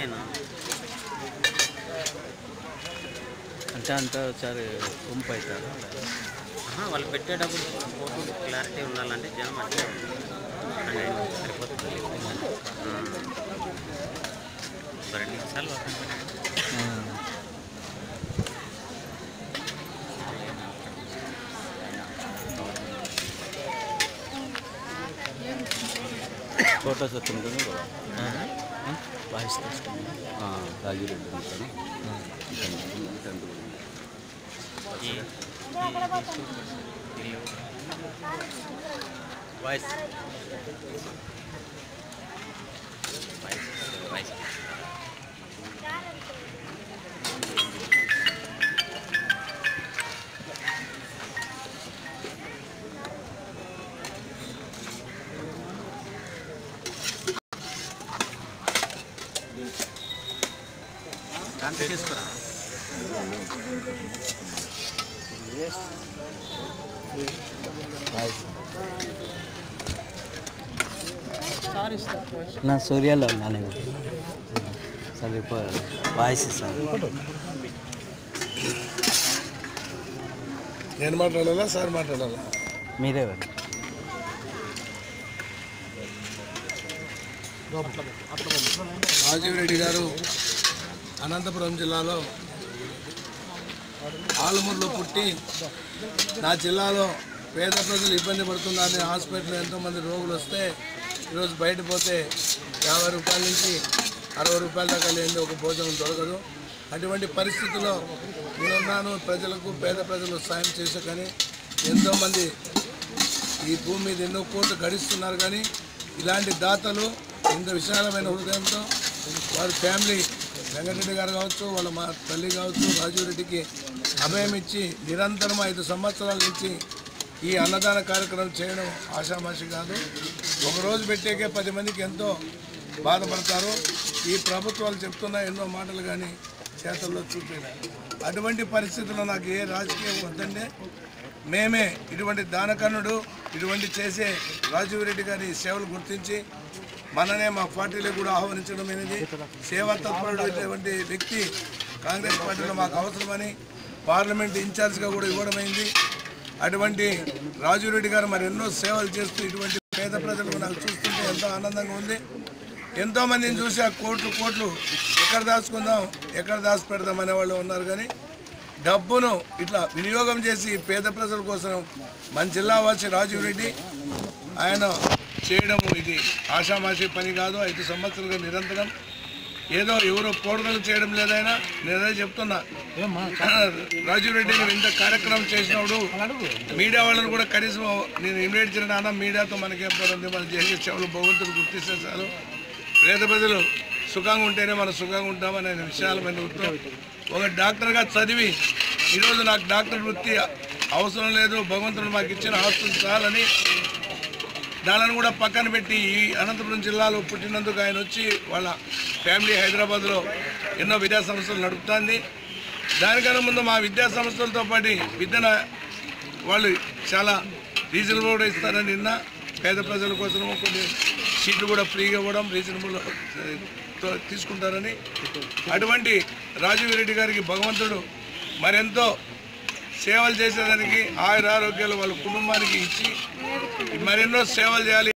అంతేనా అంటే అంతా ఒకసారి గుంపు అవుతారు ఆహా, వాళ్ళు పెట్టేటప్పుడు ఫోటో క్లారిటీ ఉండాలంటే జనం అంటే సరిపోతుంది ఆ. ఒక రెండు నిమిషాలు పక్కన పెట్టండి. ఫోటోస్ వస్తుంటుంది ఆ. వాయిస్ తీసుకుంది రాజిరెడ్డి ఉంటాను ఈ- ఈ- ఇల్లు. వాయిస్ వాయిస్ వాయిస్ దాంట్లో తీసుకురా నా సూర్యాలో ఉన్నాను సరే ఇప్పుడు వాయిస్ ఇస్తాను నేను మాట్లాడాలా సార్ మాట్లాడాలా మీరే రాజీవ్ రెడ్డి గారు అనంతపురం జిల్లాలో ఆలుమూరులో పుట్టి నా జిల్లాలో పేద ప్రజలు ఇబ్బంది పడుతున్నారని హాస్పిటల్లో ఎంతోమంది రోగులు వస్తే ఈరోజు బయట పోతే యాభై రూపాయల నుంచి అరవై రూపాయల దాకా లేని ఒక భోజనం దొరకదు అటువంటి పరిస్థితుల్లో నేనున్నాను ప్రజలకు పేద ప్రజలు సాయం చేసే కానీ ఎంతోమంది ఈ భూమి మీద ఎన్నో కోట్లు గడిస్తున్నారు కానీ ఇలాంటి దాతలు ఇంత విశాలమైన హృదయంతో వారి ఫ్యామిలీ వెంకటరెడ్డి గారు కావచ్చు వాళ్ళ మా తల్లి కావచ్చు రాజీవ్ రెడ్డికి అభయం ఇచ్చి నిరంతరం ఐదు సంవత్సరాల నుంచి ఈ అన్నదాన కార్యక్రమం చేయడం ఆషామాషి కాదు ఒక రోజు పెట్టేకే పది మందికి ఎంతో బాధపడతారు ఈ ప్రభుత్వాలు చెప్తున్న ఎన్నో మాటలు కానీ చేతల్లో చూపేది అటువంటి పరిస్థితుల్లో నాకు ఏ రాజకీయం వద్దంటే మేమే ఇటువంటి దానకన్నుడు ఇటువంటి చేసే రాజీవ్ రెడ్డి గారి సేవలు గుర్తించి మననే మా పార్టీలో కూడా ఆహ్వానించడం అనేది సేవా తత్పరుడు ఇటువంటి వ్యక్తి కాంగ్రెస్ పార్టీలో మాకు అవసరమని పార్లమెంట్ ఇన్ఛార్జ్గా కూడా ఇవ్వడమైంది అటువంటి రాజీవ్ రెడ్డి గారు మరి ఎన్నో సేవలు చేస్తూ ఇటువంటి పేద ప్రజలకు నాకు చూస్తుంటే ఎంతో ఆనందంగా ఉంది ఎంతో మందిని చూసి ఆ కోట్లు కోట్లు ఎక్కడ దాచుకుందాం ఎక్కడ దాచి పెడదాం అనే వాళ్ళు ఉన్నారు కానీ డబ్బును ఇట్లా వినియోగం చేసి పేద ప్రజల కోసం మన జిల్లా వాసి రాజీవ్ రెడ్డి ఆయన చేయడం ఇది ఆషామాషి పని కాదు ఐదు సంవత్సరాలుగా నిరంతరం ఏదో ఎవరో కోడలు చేయడం లేదైనా నేనే చెప్తున్నా రాజీవ్ రెడ్డి నువ్వు ఇంత కార్యక్రమం చేసినప్పుడు మీడియా వాళ్ళని కూడా కనీసం నేను ఇన్వైట్ చేసిన అన్న మీడియాతో మనకేం పని ఉంది మనం చేసే సేవలు భగవంతుడు గుర్తిస్తే చాలు పేద ప్రజలు సుఖంగా ఉంటేనే మనం సుఖంగా ఉంటామనే విషయాలమైన వృత్తం ఒక డాక్టర్గా చదివి ఈరోజు నాకు డాక్టర్ వృత్తి అవసరం లేదు భగవంతుడు మాకు ఇచ్చిన ఆస్తులు చాలని దానిని కూడా పక్కన పెట్టి ఈ అనంతపురం జిల్లాలో పుట్టినందుకు ఆయన వచ్చి వాళ్ళ ఫ్యామిలీ హైదరాబాద్లో ఎన్నో విద్యా సంస్థలు నడుపుతుంది దానికన్నా ముందు మా విద్యా సంస్థలతో పాటు విద్యను వాళ్ళు చాలా రీజనబుల్ కూడా ఇస్తారని నిన్న పేద ప్రజల కోసం కొన్ని సీట్లు కూడా ఫ్రీగా ఇవ్వడం రీజనబుల్ తో తీసుకుంటారని అటువంటి రాజీవ్ రెడ్డి గారికి భగవంతుడు మరెంతో సేవలు చేసేదానికి ఆయుర ఆరోగ్యాలు వాళ్ళ కుటుంబానికి ఇచ్చి మరెన్నో సేవలు చేయాలి